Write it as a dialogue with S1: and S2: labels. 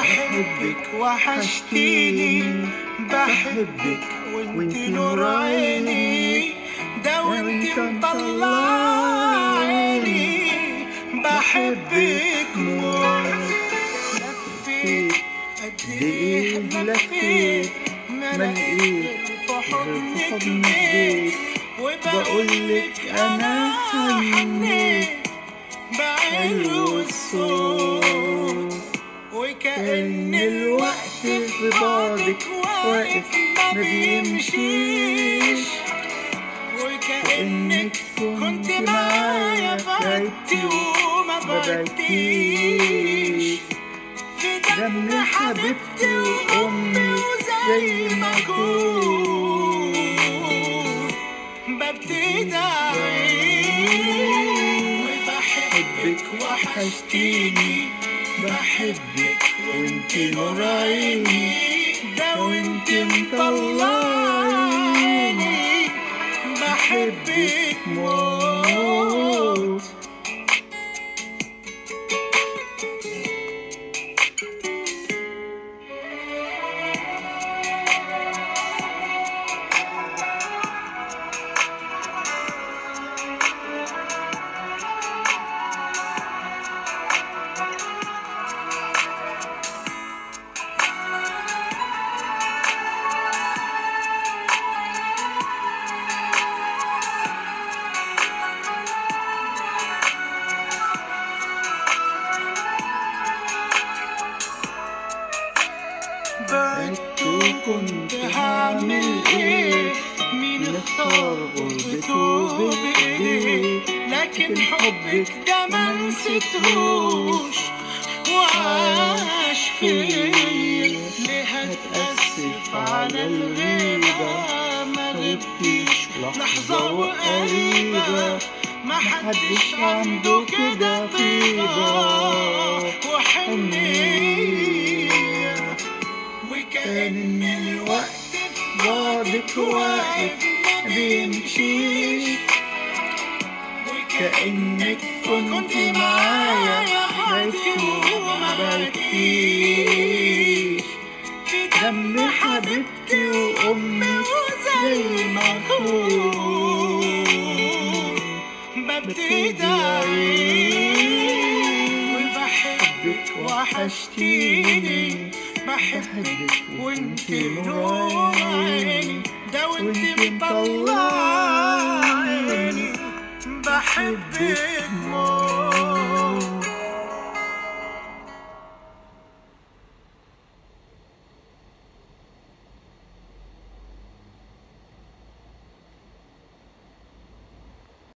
S1: بحبك وحشتيني بحبك وانت نور عيني ده وانت مطلع عيني بحبك موت لفيت قد ايه لفيت ما لقيت في حضنك بيت وبقولك انا حنيت بعلو الصوت وكأن الوقت في بعضك واقف ما بيمشيش وكأنك كنت معايا بعدتي وما بعدتيش في دم حبيبتي وأمي زي ما أكون ببتدي أعيش وبحبك وحشتيني بحبك وانت نور عيني ده وانت مطلعيني بحبك موت بعدت وكنت هعمل ايه مين اختار غربته بايديه لكن حبك ده ما نسيتهوش وعاش فيا ليه هتأسف على الغيبة ما غبتيش لحظة وقريبة ما حدش عنده كده طيبة وحنية وكأن الوقت في بعدك واقف ما بيمشيش وكأنك كنت معايا بعدتي وما بعدتيش في دم حبيبتي وأمي زي ما أكون ببتدي أعيش وبحبك وحشتيني بحبك وانت نور عيني ده وانت مطلع عيني بحبك موت